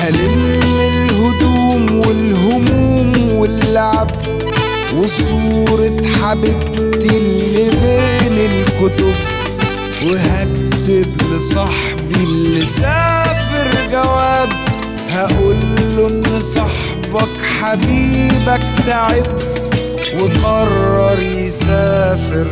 هلم الهدوم والهموم واللعب وصورة حبيبتي اللي بين الكتب وهكتب لصاحبي اللي سافر جواب هقول له ان صاحبك حبيبك تعب وقرر يسافر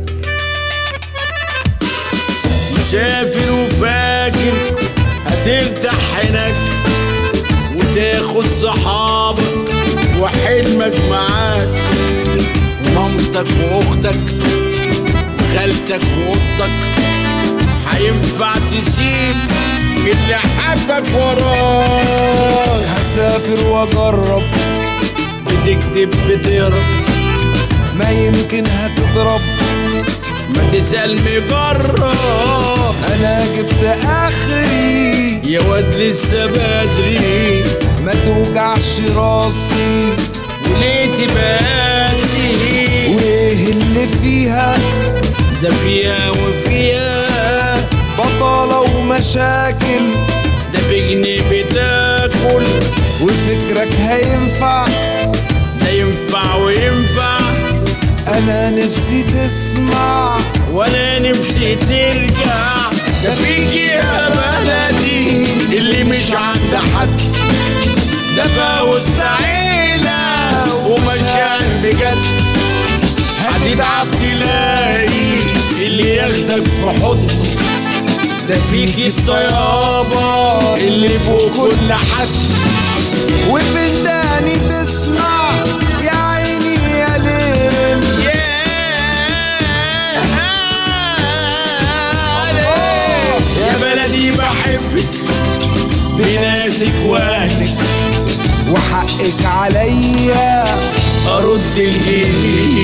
مسافر وفاكر هترتاح هناك وتاخد صحابك وحلمك معاك مامتك واختك وخالتك واختك هينفع تسيب اللي حبك وراك هسافر واجرب بتكتب بتهرب ما يمكن هتضرب ما تسأل مجرب انا جبت اخري يا واد لسه بدري ما توجعش راسي وليه تبادي وايه اللي فيها ده فيها وفيها بطالة ومشاكل ده بجنيه بتاكل وفكرك هينفع ده ينفع وينفع انا نفسي تسمع وانا نفسي ترجع ده فيك يا بلدي اللي مش عند حد ده بقى وسط عيلة ومشاعر بجد هتتعب تلاقي اللي ياخدك في حضنه ده فيك الطيابة اللي فوق كل حد وفي وداني تسمع يا عيني يا ليل يا بلدي بحبك بناسك واهلك وحقك عليا ارد الجميل